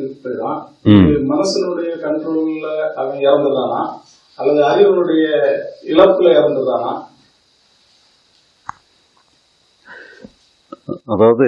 போயிடும் ம் இது மனசனுடைய கண்ட்ரோல்ல அவன் இறந்துடுறானா அல்லது அறிவனுடைய இழப்புல இறந்துடுறானா அதாவது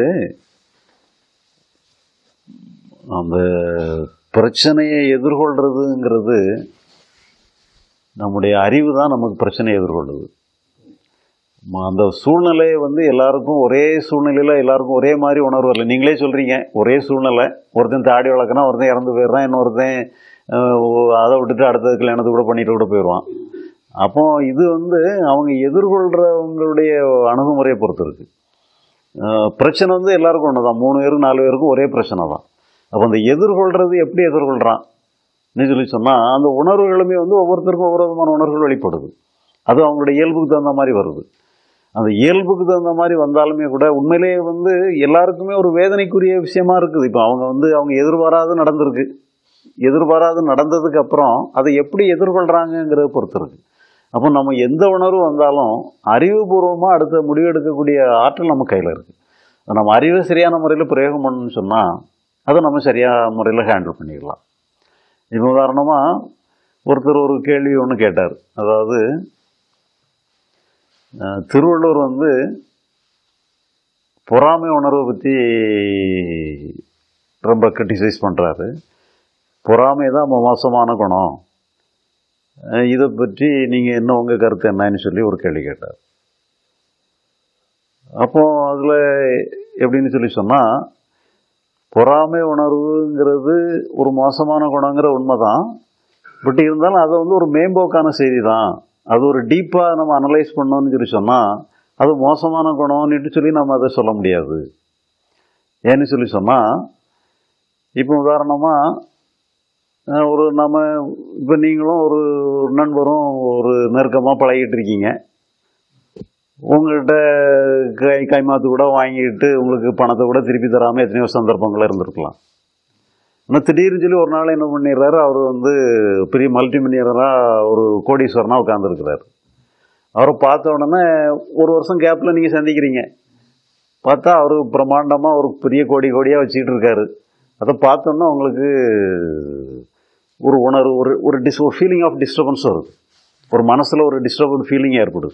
அந்த பிரச்சனையை எதிர்கொள்றதுங்கிறது நம்முடைய அறிவு தான் நமக்கு பிரச்சனையை எதிர்கொள்ளுது ம- அந்த சூழ்நிலையை வந்து எல்லாருக்கும் ஒரே சூழ்நிலையில் எல்லாருக்கும் ஒரே மாதிரி உணர்வு வரல நீங்களே சொல்கிறீங்க ஒரே சூழ்நிலை ஒருத்தன் தாடி வளர்க்கனா ஒருத்தன் இறந்து போயிடுறான் இன்னொருத்தன் அஹ், ஓ- அதை விட்டுட்டு அடுத்த கல்யாணத்தை கூட பண்ணிட்டு கூட போயிடுவான் அப்போ இது வந்து அவங்க எதிர்கொள்கிறவங்களுடைய அணுகுமுறையை பொறுத்து இருக்கு அஹ், பிரச்சனை வந்து எல்லாருக்கும் ஒன்று தான் மூணு பேரும் நாலு பேருக்கும் ஒரே பிரச்சனை தான் அப்போ அந்த எதிர்கொள்கிறது எப்படி எதிர்கொள்கிறான் சொல்லி சொன்னால் அந்த உணர்வுகளுமே வந்து ஒவ்வொருத்தருக்கும் ஒவ்வொரு விதமான உணர்வுகள் வெளிப்படுது அது அவங்களுடைய இயல்புக்கு தகுந்த மாதிரி வருது அந்த இயல்புக்கு தகுந்த மாதிரி வந்தாலுமே கூட உண்மையிலேயே வந்து எல்லாருக்குமே ஒரு வேதனைக்குரிய விஷயமா இருக்குது இப்போ அவங்க வந்து அவங்க எதிர்பாராது நடந்திருக்கு எதிர்பாராது நடந்ததுக்கு அப்புறம் அதை எப்படி எதிர்கொள்கிறாங்கங்கிறத பொறுத்து இருக்கு அப்போ நம்ம எந்த உணர்வு வந்தாலும் அறிவுபூர்வமாக அடுத்த முடிவெடுக்கக்கூடிய ஆற்றல் நம்ம கையில் இருக்குது நம்ம அறிவை சரியான முறையில் பிரயோகம் பண்ணணும்னு சொன்னால் அதை நம்ம சரியான முறையில் ஹேண்டில் பண்ணிடலாம் இப்போ உதாரணமாக ஒருத்தர் ஒரு கேள்வி ஒன்று கேட்டார் அதாவது அஹ், திருவள்ளுவர் வந்து பொறாமை உணர்வை பற்றி ரொம்ப கிரிட்டிசைஸ் பண்ணுறாரு பொறாமை தான் மோசமான குணம் அஹ், இதை பற்றி நீங்கள் என்ன உங்கள் கருத்து என்னன்னு சொல்லி ஒரு கேள்வி கேட்டார் அப்போ அதில் எப்படின்னு சொல்லி சொன்னால் பொறாமை உணர்வுங்கிறது ஒரு மோசமான குணங்கிற உண்மைதான் பட் இருந்தாலும் அதை வந்து ஒரு மேம்போக்கான செய்தி தான் அது ஒரு டீப்பாக நம்ம அனலைஸ் பண்ணோம்னு சொல்லி சொன்னால் அது மோசமான குணம்னுட்டு சொல்லி நம்ம அதை சொல்ல முடியாது ஏன்னு சொல்லி சொன்னால் இப்போ உதாரணமாக ஒரு நம்ம இப்போ நீங்களும் ஒரு நண்பரும் ஒரு நெருக்கமாக பழகிட்டு இருக்கீங்க உங்கள்கிட்ட கை கைமாத்து கூட வாங்கிட்டு உங்களுக்கு பணத்தை கூட திருப்பி தராமல் எத்தனையோ சந்தர்ப்பங்கள் இருந்திருக்கலாம் ஆனால் திடீர்னு சொல்லி ஒரு நாள் என்ன பண்ணிடுறாரு அவர் வந்து பெரிய மல்டி மில்லியனராக ஒரு கோடீஸ்வரனாக உட்காந்துருக்கிறார் அவரை பார்த்த உடனே ஒரு வருஷம் கேப்பில் நீங்கள் சந்திக்கிறீங்க பார்த்தா அவர் பிரம்மாண்டமாக ஒரு பெரிய கோடி கோடியாக வச்சுக்கிட்டு இருக்காரு அதை பார்த்தோன்னா உங்களுக்கு ஒரு உணர்வு ஒரு ஒரு டிஸ் ஒரு ஃபீலிங் ஆஃப் டிஸ்டர்பன்ஸ் வருது ஒரு மனசில் ஒரு டிஸ்டர்பன் ஃபீலிங் ஏற்படுது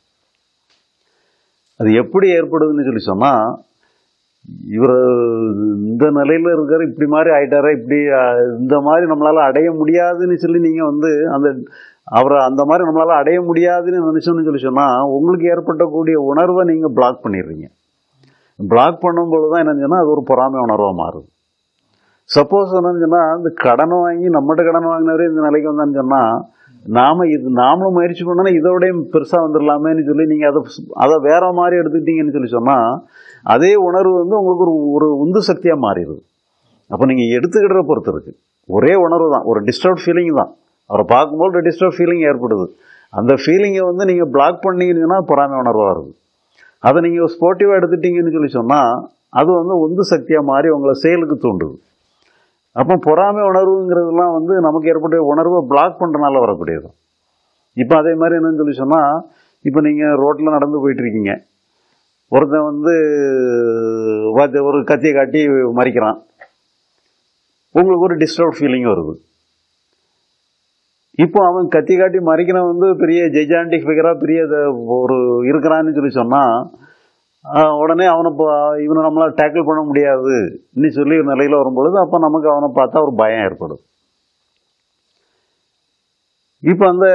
அது எப்படி ஏற்படுதுன்னு சொல்லி சொன்னால் இவர் இந்த நிலையில் இருக்கார் இப்படி மாதிரி ஆயிட்டாரா இப்படி அஹ், இந்த மாதிரி நம்மளால் அடைய முடியாதுன்னு சொல்லி நீங்கள் வந்து அந்த அவரை அந்த மாதிரி நம்மளால் அடைய முடியாதுன்னு நினச்சோன்னு சொல்லி சொன்னால் உங்களுக்கு ஏற்பட்டக்கூடிய உணர்வை நீங்கள் பிளாக் பண்ணிடுறீங்க பிளாக் பண்ணும்போது தான் என்னன்னு சொன்னால் அது ஒரு பொறாமை உணர்வாக மாறுது சப்போஸ் என்னன்னு சொன்னால் இந்த கடனை வாங்கி நம்மகிட்ட கடன் வாங்கினவரே இந்த நிலைக்கு வந்தான்னு சொன்னால் நாம இது நாமளும் முயற்சி பண்ணோன்னா இதோடய பெருசாக வந்துடலாமேன்னு சொல்லி நீங்கள் அதை அதை வேற மாதிரி எடுத்துக்கிட்டீங்கன்னு சொல்லி சொன்னால் அதே உணர்வு வந்து உங்களுக்கு ஒரு ஒரு உந்து சக்தியாக மாறிடுது அப்போ நீங்கள் எடுத்துக்கிற பொறுத்து இருக்கு ஒரே உணர்வு தான் ஒரு டிஸ்டர்ப் ஃபீலிங் தான் அவரை பார்க்கும்போது ஒரு டிஸ்டர்ப் ஃபீலிங் ஏற்படுது அந்த ஃபீலிங்கை வந்து நீங்கள் பிளாக் பண்ணீங்கன்னா பொறாமை உணர்வாக வருது அதை நீங்கள் ஸ்போர்ட்டிவாக எடுத்துட்டீங்கன்னு சொல்லி சொன்னால் அது வந்து உந்து சக்தியாக மாறி உங்களை செயலுக்கு தூண்டுது அப்போ பொறாமை உணர்வுங்கிறதுலாம் வந்து நமக்கு ஏற்பட்ட உணர்வை பிளாக் பண்ணுறனால வரக்கூடியது இப்போ அதே மாதிரி என்னன்னு சொல்லி சொன்னால் இப்போ நீங்கள் ரோட்டில் நடந்து போயிட்டு இருக்கீங்க ஒருத்தன் வந்து வாத்த- ஒரு கத்தியை காட்டி மறிக்கிறான் உங்களுக்கு ஒரு டிஸ்டர்ப் ஃபீலிங் வருது இப்போ அவன் கத்தி காட்டி மறிக்கிறவன் வந்து பெரிய ஜெஜாண்டிக் ஃபிகராக பெரிய த- ஒரு இருக்கிறான்னு சொல்லி சொன்னால் உடனே அவனை இப்போ இவனை நம்மளால் டேக்கிள் பண்ண முடியாது இன்னும் சொல்லி ஒரு நிலையில் வரும்பொழுது அப்போ நமக்கு அவனை பார்த்தா ஒரு பயம் ஏற்படும் இப்போ அந்த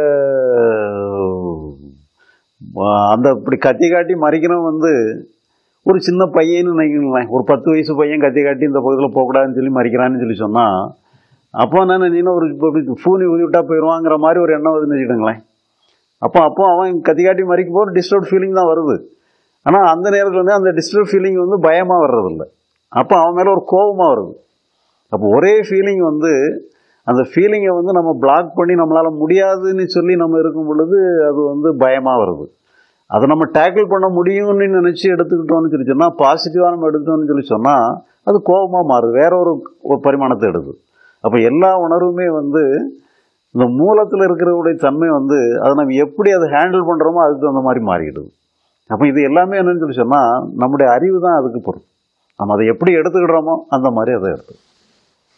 அஹ், அந்த இப்படி கத்தி காட்டி மறிக்கிறவன் வந்து ஒரு சின்ன பையன்னு நினைக்கிறேன் ஒரு பத்து வயசு பையன் கத்தி காட்டி இந்த பகுதியில் போகக்கூடாதுன்னு சொல்லி மறிக்கிறான்னு சொல்லி சொன்னால் அப்போ நான் நீ ஒரு இப்போ இப்படி ஃபூனி ஊதி விட்டா போயிடுவாங்கிற மாதிரி ஒரு எண்ணம் வருதுன்னு வச்சுக்கிட்டுங்களேன் அப்போ அப்போ அவன் கத்தி காட்டி மறிக்கும் போது டிஸ்டர்ப் ஃபீலிங் தான் வருது ஆனால் அந்த நேரத்தில் வந்து அந்த டிஸ்டர்ப் ஃபீலிங் வந்து பயமாக வர்றதில்ல அப்போ அவன் மேலே ஒரு கோபமாக வருது அப்போ ஒரே ஃபீலிங் வந்து அந்த ஃபீலிங்கை வந்து நம்ம பிளாக் பண்ணி நம்மளால் முடியாதுன்னு சொல்லி நம்ம இருக்கும் பொழுது அது வந்து பயமாக வருது அதை நம்ம டேக்கிள் பண்ண முடியும்னு நினச்சி எடுத்துக்கிட்டோம்னு சொல்லி சொன்னால் பாசிட்டிவாக நம்ம எடுத்தோம்னு சொல்லி சொன்னால் அது கோபமாக மாறுது வேற ஒரு ஒரு பரிமாணத்தை எடுது அப்போ எல்லா உணர்வுமே வந்து இந்த மூலத்தில் இருக்கிறவுடைய தன்மை வந்து அதை நம்ம எப்படி அதை ஹேண்டில் பண்ணுறோமோ அதுக்கு தகுந்த மாதிரி மாறிடுது அப்போ இது எல்லாமே என்னன்னு சொல்லி சொன்னால் நம்முடைய அறிவு தான் அதுக்கு பொறுப்பு நம்ம அதை எப்படி எடுத்துக்கிடுறோமோ அந்த மாதிரி அதை எடுத்து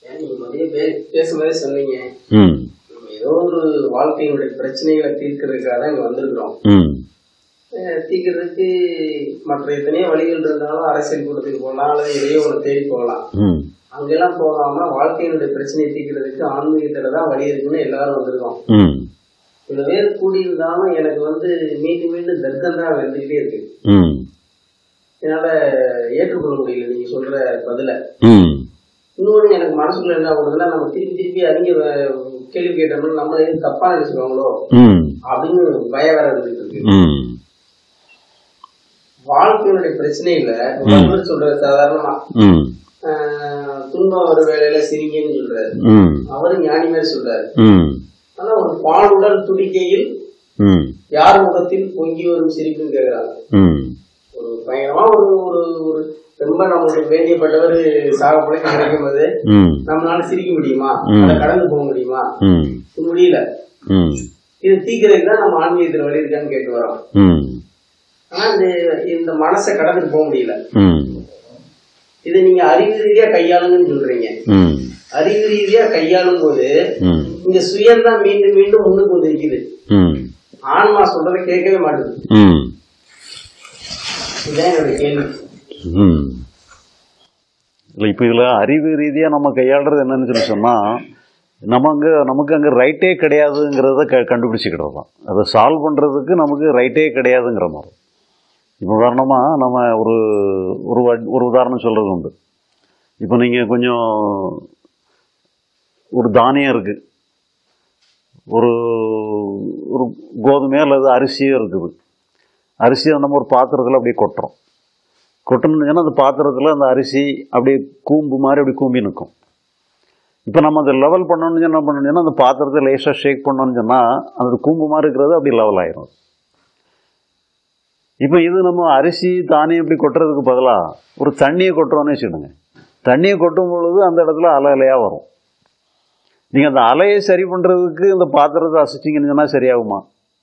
நீங்க முதல்ல பே- பேசும்போதே சொன்னீங்க ம் நம்ம ஏதோ ஒரு வாழ்க்கையினுடைய பிரச்சனைகளை தீர்க்கிறதுக்காக தான் இங்க வந்திருக்கிறோம் ம் அஹ் தீர்க்கிறதுக்கு மற்ற எத்தனையோ வழிகள் இருந்தாலும் அரசியல் கூட்டத்துக்கு போகலாம் அல்லது எதையோ ஒன்று தேடி போகலாம் ம் அங்கெல்லாம் போகாம வாழ்க்கையினுடைய பிரச்சனையை தீர்க்கிறதுக்கு ஆன்மீகத்துல தான் வழி இருக்குன்னு எல்லாரும் வந்திருக்கோம் ம் இவ்வளவு பேர் கூடியிருந்தாலும் எனக்கு வந்து மீண்டும் மீண்டும் தர்க்கம் தான் வந்துகிட்டே இருக்கு ம் என்னால ஏற்றுக்கொள்ள முடியல நீங்க சொல்ற பதில ம் இன்னொன்று எனக்கு மனசுக்குள்ள என்ன ஓடுதுன்னா நம்ம திருப்பி திருப்பி அறிஞ கேள்வி கேட்டோம்னா நம்ம எதுவும் தப்பா நினைச்சுக்கோங்களோ ம் அப்படின்னு பயம் வேற இருந்துட்டு இருக்கு ம் வாழ்க்கையினுடைய பிரச்சனை இல்ல உடம்புல சொல்றது சாதாரணமா ம் ஆஹ் துன்பம் ஒரு வேலையில சிரிங்கன்னு சொல்றாரு ம் அவரு ஞானி மாதிரி சொல்றாரு ம் ஆனா ஒரு பாலுடல் துடிக்கையில் ம் யார் முகத்தில் பொங்கி வரும் சிரிப்புன்னு கேக்குறாங்க ம் ஒரு பயங்கரமா ஒரு ஒரு ஒரு ரொம்ப நம்மளுடைய வேண்டியப்பட்டவர் சாக பிழைக்க கிடைக்கும் போது ம் நம்மளால சிரிக்க முடியுமா ம். அதை கடந்து போக முடியுமா ம் இது முடியல ம் இது தீக்கிறதுக்கு தான் நம்ம ஆன்மீகத்தில் வழி இருக்கான்னு கேட்டு வரோம் ம் ஆனா இந்த இந்த மனசை கடந்துட்டு போக முடியல ம் இதை நீங்க அறிவு ரீதியா கையாளுங்கன்னு சொல்றீங்க ம் அறிவு ரீதியா கையாளும் போது ம் இந்த சுயம் தான் மீண்டும் மீண்டும் முன்னுக்கு வந்து நிக்குது ம் ஆன்மா சொல்றதை கேட்கவே மாட்டுது ம் இதுதான் என்னோட கேள்வி ம் இல்லை இப்போ இதில் அறிவு ரீதியாக நம்ம கையாளுறது என்னன்னு சொல்லி சொன்னால் நம்ம அங்கே நமக்கு அங்கே ரைட்டே கிடையாதுங்கிறத க கண்டுபிடிச்சிக்கிட்டது தான் அதை சால்வ் பண்ணுறதுக்கு நமக்கு ரைட்டே கிடையாதுங்கிற மாதிரி இப்போ உதாரணமாக நம்ம ஒரு ஒரு வ- ஒரு உதாரணம் சொல்கிறது உண்டு இப்போ நீங்கள் கொஞ்சம் ஒரு தானியம் இருக்குது ஒரு ஒரு கோதுமையோ அல்லது அரிசியோ இருக்குது அரிசியை நம்ம ஒரு பாத்திரத்தில் அப்படியே கொட்டுறோம் கொட்டணும்னு சொன்னால் அந்த பாத்திரத்தில் அந்த அரிசி அப்படியே கூம்பு மாதிரி அப்படி கூம்பி நிற்கும் இப்போ நம்ம அதை லெவல் பண்ணணும்னு என்ன பண்ணணும்னு சொன்னால் அந்த பாத்திரத்தை லேசாக ஷேக் பண்ணோம்னு சொன்னால் அந்த கூம்பு மாதிரி இருக்கிறது அப்படி லெவல் ஆயிரும் இப்போ இது நம்ம அரிசி தானியம் இப்படி கொட்டுறதுக்கு பதிலாக ஒரு தண்ணியை கொட்டுறோன்னே வச்சுடுங்க தண்ணியை கொட்டும் பொழுது அந்த இடத்துல அலை அலையாக வரும் நீங்கள் அந்த அலையை சரி பண்ணுறதுக்கு இந்த பாத்திரத்தை அசைச்சிங்கன்னு சொன்னால் சரியாகுமா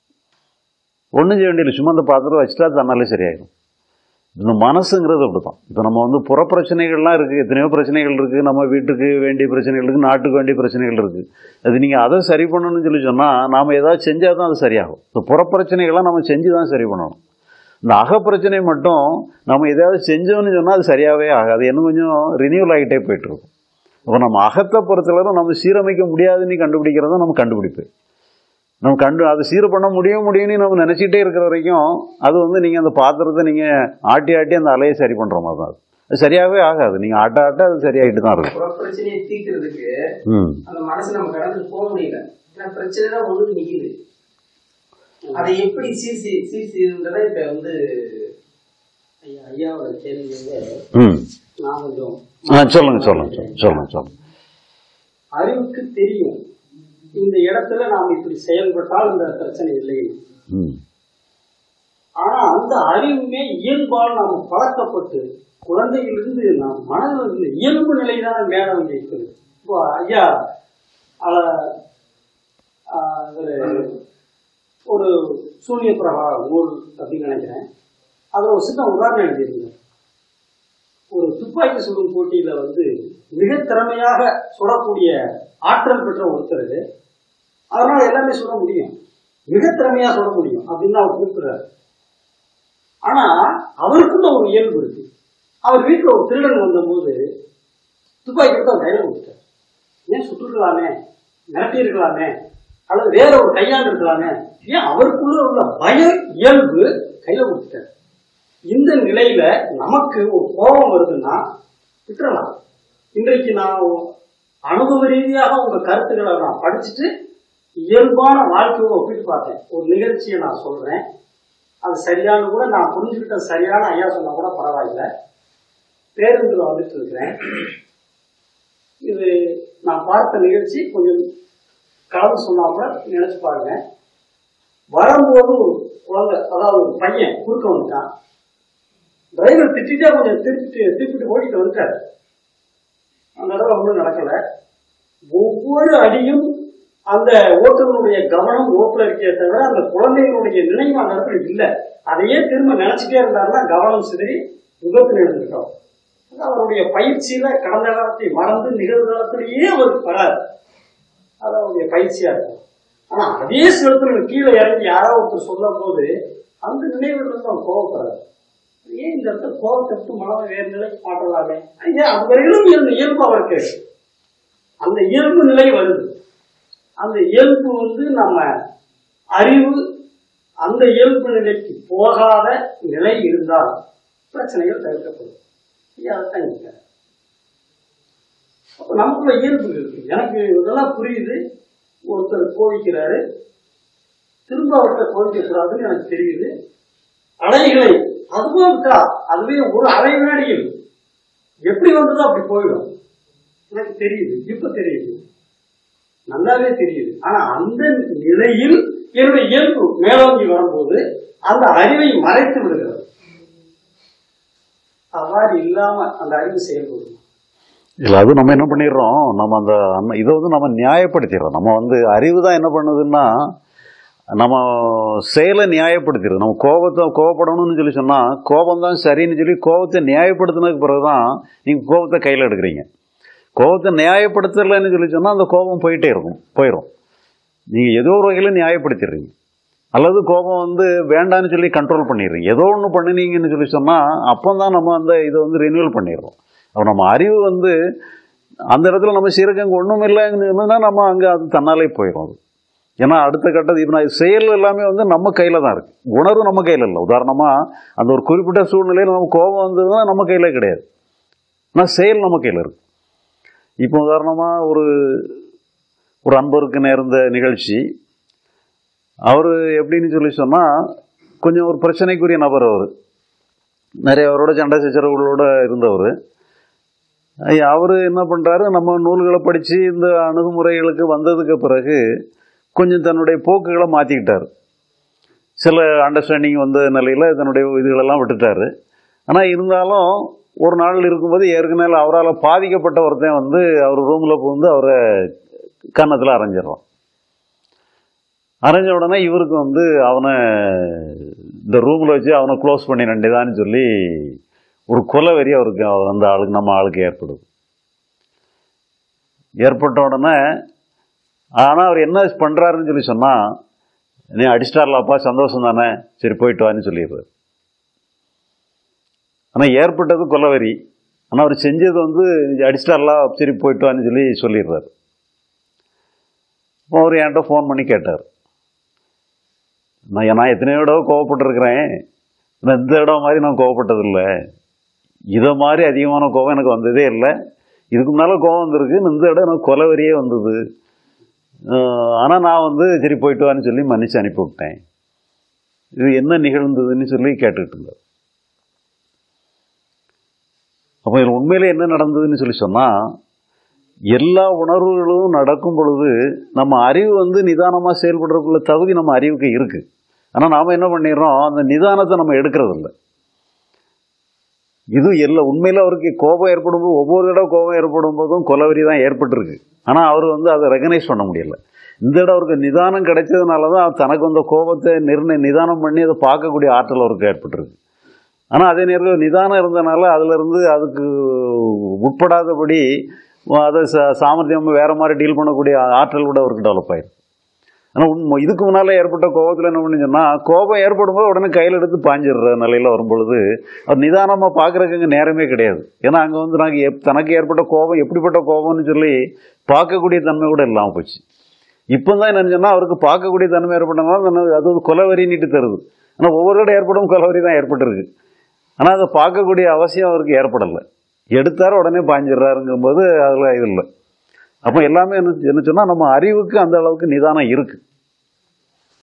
ஒன்றும் செய்ய வேண்டியதில்லை சும்மா அந்த பாத்திரம் வச்சுட்டா தன்னாலே சரியாயிடும் இந்த மனசுங்கிறது அப்படி தான் இப்போ நம்ம வந்து புற பிரச்சனைகள்லாம் இருக்குது எத்தனையோ பிரச்சனைகள் இருக்குது நம்ம வீட்டுக்கு வேண்டிய பிரச்சனைகள் இருக்குது நாட்டுக்கு வேண்டிய பிரச்சனைகள் இருக்குது அது நீங்கள் அதை சரி பண்ணணும்னு சொல்லி சொன்னால் நாம் ஏதாவது செஞ்சால் தான் அது சரியாகும் இந்த புற பிரச்சனைகள்லாம் நம்ம செஞ்சு தான் சரி பண்ணணும் இந்த அக பிரச்சனை மட்டும் நம்ம எதாவது செஞ்சோம்னு சொன்னால் அது சரியாகவே ஆகாது இன்னும் கொஞ்சம் ரினியூவல் ஆகிட்டே போயிட்டுருக்கும் அப்போ நம்ம அகத்தை பொறுத்தளவு நம்ம சீரமைக்க முடியாதுன்னு கண்டுபிடிக்கிறத நம்ம கண்டுபிடிப்பேன் நம்ம கண்டு அதை சீர் பண்ண முடியும் முடியும்னு நம்ம நினச்சிட்டே இருக்கிற வரைக்கும் அது வந்து நீங்கள் அந்த பாத்திரத்தை நீங்கள் ஆட்டி ஆட்டி அந்த அலையை சரி பண்ணுற மாதிரி தான் அது. அது சரியாகவே ஆகாது நீங்கள் ஆட்ட ஆட்ட அது சரியாயிட்டு தான் இருக்கும் புற பிரச்சனையை தீர்க்கிறதுக்கு ம் அந்த மனசை நம்ம கடந்து போக முடியல ஏன்னா பிரச்சனை தான் ஒண்ணு நிக்குது அதை எப்படி சீர் சீ சீர் செய்யுன்றதை இப்ப வந்து ஐயா ஐயாவோட கேள்வி வந்து ம் நான் கொஞ்சம் ஆ சொல்லுங்கள் சொல்லுங்கள் சொல்லுங்கள் சொல்லுங்கள் அறிவுக்கு தெரியும் இந்த இடத்துல நாம் இப்படி செயல்பட்டால் இந்த பிரச்சனை இல்லை ம் ஆனா அந்த அறிவுமே இயல்பால் நாம் பழக்கப்பட்டு குழந்தையிலிருந்து நாம் மனதில் இருந்து இயல்பு நிலைதான் மேல வந்து இருக்குது இப்போ ஐயா அஹ், அஹ், ஒரு ஒரு சூனிய பிரகா நூல் அப்படின்னு நினைக்கிறேன் அதில் ஒரு சின்ன உதாரணம் எழுதியிருந்தேன் ஒரு துப்பாக்கி சுடும் போட்டியில வந்து மிக திறமையாக சுடக்கூடிய ஆற்றல் பெற்ற ஒருத்தர் அதனால எல்லாமே சுட முடியும் மிக திறமையா சுட முடியும் அப்படின்னு அவர் குறிப்பிடுறாரு ஆனா அவருக்குள்ள ஒரு இயல்பு இருக்கு அவர் வீட்டுல ஒரு திருடன் வந்தபோது துப்பாக்கி எடுத்து அவர் கையில கொடுத்தார் ஏன் சுட்டுருக்கலாமே மிரட்டி இருக்கலாமே அல்லது வேற ஒரு கையாண்டு இருக்கலாமே ஏன் அவருக்குள்ள உள்ள பய இயல்பு கையில கொடுத்துட்டார் இந்த நிலையில நமக்கு ஒரு கோபம் வருதுன்னா விட்டுறலாம் இன்றைக்கு நான் அனுபவ ரீதியாக உங்க கருத்துக்களை நான் படிச்சுட்டு இயல்பான வாழ்க்கையோட ஒப்பிட்டு பார்த்தேன் ஒரு நிகழ்ச்சியை நான் சொல்றேன் அது சரியான கூட நான் புரிஞ்சுக்கிட்ட சரியான ஐயா சொன்னா கூட பரவாயில்ல பேருந்துல வந்துட்டு இருக்கிறேன் இது நான் பார்த்த நிகழ்ச்சி கொஞ்சம் கலந்து சொன்னா கூட நினைச்சு பாருங்க வரும்போது ஒரு குழந்தை அதாவது ஒரு பையன் குறுக்க வந்துட்டான் டிரைவர் திட்டிட்டே கொஞ்சம் திருப்பிட்டு திருப்பிட்டு ஓடிட்டு வந்துட்டாரு அந்த தடவை ஒன்றும் நடக்கல ஒவ்வொரு அடியும் அந்த ஓட்டுநருடைய கவனம் ரோட்ல இருக்கே தவிர அந்த குழந்தைகளுடைய நினைவு அந்த இடத்துல இல்லை அதையே திரும்ப நினைச்சிட்டே இருந்தாருன்னா கவனம் சிதறி விபத்து நடந்திருக்கோம் அவருடைய பயிற்சியில கடந்த காலத்தை மறந்து நிகழ்காலத்திலேயே அவர் வராது அது அவருடைய பயிற்சியா இருக்கும் ஆனா அதே சிலத்துல கீழே இறங்கி யாரோ ஒருத்தர் சொல்லும் போது அந்த நினைவுகள் வந்து அவன் கோவப்படுறாரு ஏன் இந்த இடத்துல கோவத்தை விட்டு மனதை வேறு நிலைக்கு மாற்றலாமே ஐயா அது வரையிலும் இருந்த இயல்பு அவருக்கு அந்த இயல்பு நிலை வருது அந்த இயல்பு வந்து நம்ம அறிவு அந்த இயல்பு நிலைக்கு போகாத நிலை இருந்தால் பிரச்சனைகள் தவிர்க்கப்படும் ஐயா அதைத்தான் கேட்கிறேன். அப்ப நமக்குள்ள இயல்பு இருக்கு எனக்கு இதெல்லாம் புரியுது ஒருத்தர் கோவிக்கிறாரு திரும்ப அவர்கிட்ட கோவிக்க கூடாதுன்னு எனக்கு தெரியுது அலைகளை அதுவும் இருக்கா அதுவே ஒரு அரை வினாடியில் எப்படி வந்ததோ அப்படி போயிடும் எனக்கு தெரியுது இப்ப தெரியுது நல்லாவே தெரியுது ஆனா அந்த நிலையில் என்னுடைய இயல்பு மேலோங்கி வரும்போது அந்த அறிவை மறைத்து விடுகிறது அவ்வாறு இல்லாம அந்த அறிவு செயல்படும் இல்லை அது நம்ம என்ன பண்ணிடுறோம் நம்ம அந்த அந்த இதை வந்து நம்ம நியாயப்படுத்திடுறோம் நம்ம வந்து அறிவு தான் என்ன பண்ணுதுன்னா நம்ம செயலை நியாயப்படுத்திடுது நம்ம கோபத்தை கோபப்படணும்னு சொல்லி சொன்னால் கோபம் தான் சரின்னு சொல்லி கோபத்தை நியாயப்படுத்தினதுக்கு பிறகு தான் நீங்கள் கோபத்தை கையில் எடுக்கிறீங்க கோபத்தை நியாயப்படுத்தலைன்னு சொல்லி சொன்னால் அந்த கோபம் போயிட்டே இருக்கும் போயிடும் நீங்கள் ஏதோ ஒரு வகையில் நியாயப்படுத்திடுறீங்க அல்லது கோபம் வந்து வேண்டான்னு சொல்லி கண்ட்ரோல் பண்ணிடுறீங்க ஏதோ ஒன்று பண்ணினீங்கன்னு சொல்லி சொன்னால் அப்போ தான் நம்ம அந்த இதை வந்து ரினியூவல் பண்ணிடுறோம் அப்போ நம்ம அறிவு வந்து அந்த இடத்துல நம்ம சீரகம் அங்கே ஒன்றும் இல்லைங்கன்னா நம்ம அங்கே அது தன்னாலே போயிடும் அது ஏன்னா அடுத்த கட்டது இப்போ நான் செயல் எல்லாமே வந்து நம்ம கையில் தான் இருக்குது உணர்வு நம்ம கையில் இல்லை உதாரணமாக அந்த ஒரு குறிப்பிட்ட சூழ்நிலையில் நம்ம கோபம் வந்ததுன்னா நம்ம கையில் கிடையாது ஆனால் செயல் நம்ம கையில் இருக்கு இப்போ உதாரணமாக ஒரு ஒரு அன்பருக்கு நேர்ந்த நிகழ்ச்சி அவர் எப்படின்னு சொல்லி சொன்னால் கொஞ்சம் ஒரு பிரச்சனைக்குரிய நபர் அவர் நிறைய அவரோட சண்டை சச்சரவுகளோட இருந்தவர் அவர் என்ன பண்ணுறாரு நம்ம நூல்களை படித்து இந்த அணுகுமுறைகளுக்கு வந்ததுக்கு பிறகு கொஞ்சம் தன்னுடைய போக்குகளை மாற்றிக்கிட்டார் சில அண்டர்ஸ்டாண்டிங் வந்த நிலையில் தன்னுடைய இதுகளெல்லாம் விட்டுட்டார் ஆனால் இருந்தாலும் ஒரு நாள் இருக்கும்போது ஏற்கனவே அவரால் பாதிக்கப்பட்ட ஒருத்தன் வந்து அவர் ரூமில் புகுந்து அவரை கன்னத்தில் அரைஞ்சிடறான் அரைஞ்ச உடனே இவருக்கு வந்து அவனை இந்த ரூமில் வச்சு அவனை க்ளோஸ் பண்ணி வேண்டியதான்னு சொல்லி ஒரு கொலை வெறி அவருக்கு அவ- அந்த ஆளுக்கு நம்ம ஆளுக்கு ஏற்படுது ஏற்பட்ட உடனே ஆனால் அவர் என்ன பண்ணுறாருன்னு சொல்லி சொன்னால் நீ அடிச்சிட்டார்லாப்பா சந்தோஷம் தானே சரி போயிட்டு வான்னு சொல்லிடுறாரு ஆனால் ஏற்பட்டது கொலவெறி ஆனால் அவர் செஞ்சது வந்து அடிச்சிட்டார்லா சரி போயிட்டு வான்னு சொல்லி சொல்லிடுறாரு அப்போ அவர் என்கிட்ட ஃபோன் பண்ணி கேட்டார் நான் நான் எத்தனையோ தடவை கோவப்பட்டிருக்கிறேன் நான் இந்த இடம் மாதிரி நான் கோவப்பட்டதில்லை இதை மாதிரி அதிகமான கோபம் எனக்கு வந்ததே இல்லை இதுக்கு முன்னால் கோபம் வந்திருக்கு இந்த இடம் எனக்கு கொலவெறியே வந்தது ஆனால் நான் வந்து சரி போயிட்டு வான்னு சொல்லி மன்னிச்சு அனுப்பி விட்டேன் இது என்ன நிகழ்ந்ததுன்னு சொல்லி கேட்டுக்கிட்டு இருந்தார் அப்போ இதில் உண்மையிலே என்ன நடந்ததுன்னு சொல்லி சொன்னால் எல்லா உணர்வுகளும் நடக்கும் பொழுது நம்ம அறிவு வந்து நிதானமாக செயல்படுறதுக்குள்ள தகுதி நம்ம அறிவுக்கு இருக்குது ஆனால் நாம் என்ன பண்ணிடுறோம் அந்த நிதானத்தை நம்ம எடுக்கிறதில்ல இது எல்லா உண்மையில் அவருக்கு கோபம் ஏற்படும் போது ஒவ்வொரு தடவை கோபம் ஏற்படும் போதும் கொலவெறி தான் ஏற்பட்டிருக்கு ஆனால் அவர் வந்து அதை ரெகனைஸ் பண்ண முடியல இந்த இடம் அவருக்கு நிதானம் கிடைச்சதுனால தான் தனக்கு வந்த கோபத்தை நிர்ணய நிதானம் பண்ணி அதை பார்க்கக்கூடிய ஆற்றல் அவருக்கு ஏற்பட்டிருக்கு ஆனால் அதே நேரத்தில் நிதானம் இருந்தனால அதிலிருந்து அதுக்கு உட்படாதபடி அதை ச சாமர்த்தியம் வேறு மாதிரி டீல் பண்ணக்கூடிய ஆற்றல் கூட அவருக்கு டெவலப் ஆயிருக்கு ஆனால் உண்மை இதுக்கு முன்னால் ஏற்பட்ட கோபத்தில் என்ன பண்ணி சொன்னால் கோபம் ஏற்படும் போது உடனே கையில் எடுத்து பாஞ்சிடுற நிலையில் வரும்பொழுது அவர் நிதானமாக பார்க்குறதுக்கு அங்கே நேரமே கிடையாது ஏன்னா அங்கே வந்து நாங்கள் எப் தனக்கு ஏற்பட்ட கோபம் எப்படிப்பட்ட கோபம்னு சொல்லி பார்க்கக்கூடிய தன்மை கூட இல்லாமல் போச்சு இப்போ தான் என்ன சொன்னால் அவருக்கு பார்க்கக்கூடிய தன்மை ஏற்பட்டனால அது ஒரு கொலவரின்னுட்டு தருது ஆனால் ஒவ்வொரு இடம் ஏற்படும் கொலவரி தான் ஏற்பட்டிருக்கு ஆனால் அதை பார்க்கக்கூடிய அவசியம் அவருக்கு ஏற்படலை எடுத்தார் உடனே பாஞ்சிடுறாருங்கும்போது அதில் இது இல்லை அப்போ எல்லாமே என்ன என்ன சொன்னால் நம்ம அறிவுக்கு அந்த அளவுக்கு நிதானம் இருக்குது